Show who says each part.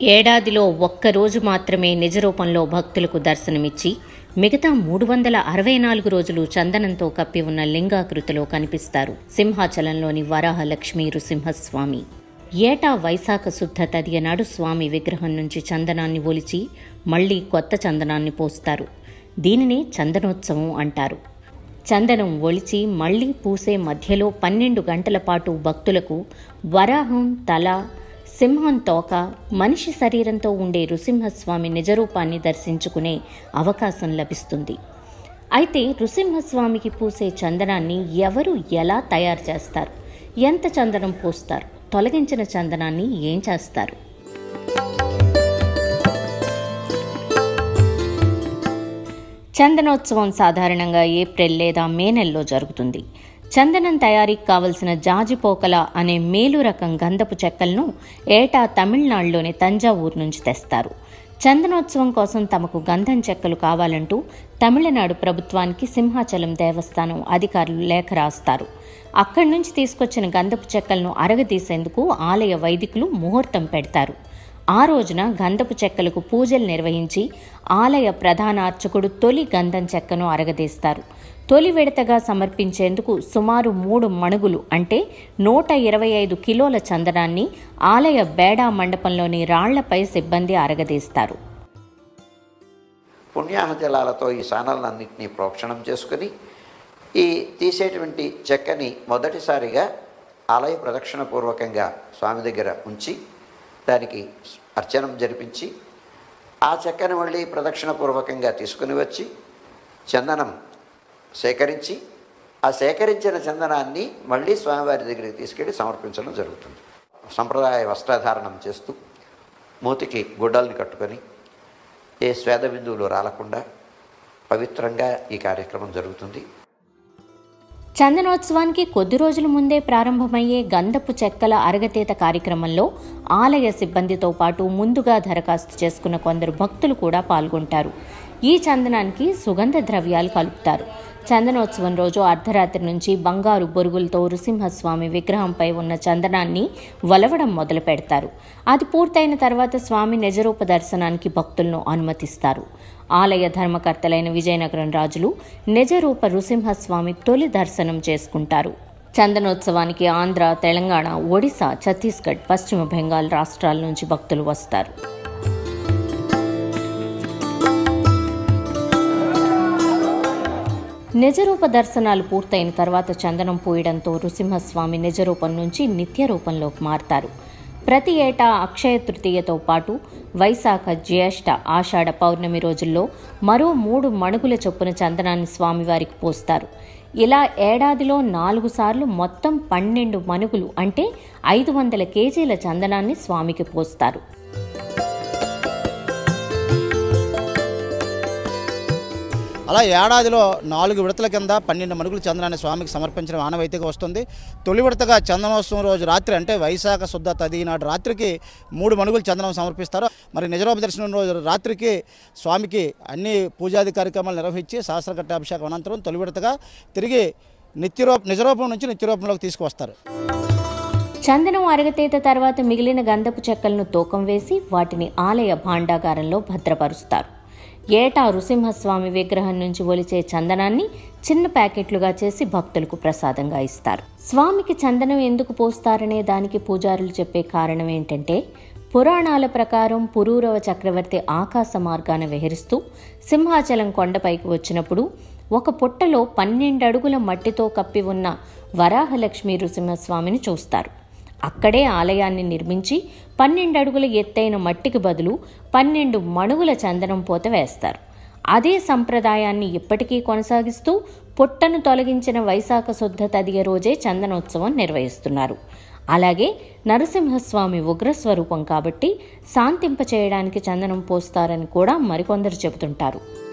Speaker 1: ఏడాదిలో ఒక్కరోజు మాత్రమే నిజ రూపంలో భక్తులకు దర్శనమిచ్చి మిగతా మూడు వందల అరవై నాలుగు రోజులు చందనంతో కప్పి ఉన్న లింగాకృతిలో కనిపిస్తారు సింహాచలంలోని వరాహలక్ష్మీ నృసింహస్వామి ఏటా వైశాఖ శుద్ధ తదియ నాడు స్వామి విగ్రహం నుంచి చందనాన్ని ఒలిచి మళ్లీ కొత్త చందనాన్ని పోస్తారు దీనినే చందనోత్సవం అంటారు చందనం ఒలిచి మళ్లీ పూసే మధ్యలో పన్నెండు గంటల పాటు భక్తులకు వరాహం తల సింహం తోక మనిషి శరీరంతో ఉండే నృసింహస్వామి నిజరూపాన్ని దర్శించుకునే అవకాశం లభిస్తుంది అయితే నృసింహస్వామికి పూసే చందనాన్ని ఎవరు ఎలా తయారు చేస్తారు ఎంత చందనం పోస్తారు తొలగించిన చందనాన్ని ఏం చేస్తారు చందనోత్సవం సాధారణంగా ఏప్రిల్ లేదా మే నెలలో జరుగుతుంది చందనం తయారీకి కావలసిన జాజిపోకల అనే మేలు రకం గంధపు చెక్కలను ఏటా తమిళనాడులోని తంజావూరు నుంచి తెస్తారు చందనోత్సవం కోసం తమకు గంధం చెక్కలు కావాలంటూ తమిళనాడు ప్రభుత్వానికి సింహాచలం దేవస్థానం అధికారులు లేఖ రాస్తారు అక్కడి నుంచి తీసుకొచ్చిన గంధపు చెక్కలను అరగదీసేందుకు ఆలయ వైదికులు ముహూర్తం పెడతారు ఆ రోజున గంధపు చెక్కలకు పూజలు నిర్వహించి ఆలయ ప్రధాన అర్చకుడు తొలి గంధం చెక్కను అరగదీస్తారు తొలి విడతగా సమర్పించేందుకు సుమారు మూడు మణుగులు అంటే నూట ఇరవై ఐదు కిలోల చందనాన్ని ఆలయ బేడా మండపంలోని రాళ్లపై సిబ్బంది అరగదీస్తారు
Speaker 2: పుణ్యాహ జలాలతో ఈ సానాలన్నింటినీ ప్రోక్షణం చేసుకుని ఈ తీసేటువంటి చెక్కని మొదటిసారిగా ఆలయ ప్రదక్షిణ పూర్వకంగా స్వామి దగ్గర ఉంచి దానికి అర్చనం జరిపించి ఆ చెక్కని మళ్ళీ ప్రదక్షిణ పూర్వకంగా తీసుకుని వచ్చి చందనం సేకరించి ఆ సేకరించిన చందనాన్ని మళ్ళీ స్వామివారి దగ్గరికి తీసుకెళ్ళి సమర్పించడం జరుగుతుంది సంప్రదాయ వస్త్రధారణం చేస్తూ మూతికి గుడ్డల్ని కట్టుకొని ఏ స్వేద బిందువులు రాలకుండా పవిత్రంగా ఈ కార్యక్రమం జరుగుతుంది
Speaker 1: చందనోత్సవానికి కొద్ది రోజుల ముందే ప్రారంభమయ్యే గంధపు చెక్కల అరగతీత కార్యక్రమంలో ఆలయ సిబ్బందితో పాటు ముందుగా దరఖాస్తు చేసుకున్న కొందరు భక్తులు కూడా పాల్గొంటారు ఈ చందనానికి సుగంధ ద్రవ్యాలు కలుపుతారు చందనోత్సవం రోజు అర్ధరాత్రి నుంచి బంగారు బొరుగులతో నృసింహస్వామి విగ్రహంపై ఉన్న చందనాన్ని వలవడం మొదలు పెడతారు అది పూర్తయిన తర్వాత స్వామి నిజరూప దర్శనానికి భక్తులను అనుమతిస్తారు ఆలయ ధర్మకర్తలైన విజయనగరం రాజులు నిజరూప నృసింహస్వామి తొలి దర్శనం చేసుకుంటారు చందనోత్సవానికి ఆంధ్ర తెలంగాణ ఒడిశా ఛత్తీస్గఢ్ పశ్చిమ బెంగాల్ రాష్ట్రాల నుంచి భక్తులు వస్తారు నిజరూప దర్శనాలు పూర్తయిన తర్వాత చందనం పూయడంతో నృసింహస్వామి నిజరూపం నుంచి నిత్య రూపంలోకి మారతారు ప్రతి ఏటా అక్షయ తృతీయతో పాటు వైశాఖ జ్యేష్ఠ ఆషాఢ పౌర్ణమి రోజుల్లో మరో మూడు మణుగుల చొప్పున చందనాన్ని స్వామివారికి పోస్తారు ఇలా ఏడాదిలో నాలుగు సార్లు మొత్తం పన్నెండు మణుగులు అంటే ఐదు వందల కేజీల చందనాన్ని స్వామికి పోస్తారు
Speaker 3: అలా ఏడాదిలో నాలుగు విడతల కింద పన్నెండు మణుగులు చందనాన్ని స్వామికి సమర్పించడం ఆనవాయితీగా వస్తుంది తొలి విడతగా చందనోత్సవం రోజు రాత్రి అంటే వైశాఖ శుద్ధ తది నాడు రాత్రికి మూడు మణుగులు చందనం సమర్పిస్తారు మరి నిజరూప దర్శనం రోజు రాత్రికి స్వామికి అన్ని పూజాది కార్యక్రమాలు నిర్వహించి సహస్రకట్టాభిషేకం అనంతరం తొలి విడతగా తిరిగి నిత్యరూప నిజరూపం నుంచి నిత్యరూపంలోకి తీసుకువస్తారు
Speaker 1: చందనం అరగతీత తర్వాత మిగిలిన గంధపు చెక్కలను తూకం వేసి వాటిని ఆలయ భాండాగారంలో భద్రపరుస్తారు ఏటా నృసింహస్వామి విగ్రహం నుంచి ఒలిచే చందనాన్ని చిన్న ప్యాకెట్లుగా చేసి భక్తులకు ప్రసాదంగా ఇస్తారు స్వామికి చందనం ఎందుకు పోస్తారనే దానికి పూజారులు చెప్పే కారణం ఏంటంటే పురాణాల ప్రకారం పురూరవ చక్రవర్తి ఆకాశ మార్గాన విహరిస్తూ సింహాచలం కొండపైకి వచ్చినప్పుడు ఒక పుట్టలో పన్నెండు అడుగుల మట్టితో కప్పి ఉన్న వరాహలక్ష్మి నృసింహస్వామిని చూస్తారు అక్కడే ఆలయాన్ని నిర్మించి పన్నెండు అడుగుల ఎత్తైన మట్టికి బదులు పన్నెండు మణుగుల చందనం పోత వేస్తారు అదే సంప్రదాయాన్ని ఇప్పటికీ కొనసాగిస్తూ పుట్టను తొలగించిన వైశాఖ శుద్ధ తదియ రోజే చందనోత్సవం నిర్వహిస్తున్నారు అలాగే నరసింహస్వామి ఉగ్రస్వరూపం కాబట్టి శాంతింప చేయడానికి చందనం పోస్తారని కూడా మరికొందరు చెబుతుంటారు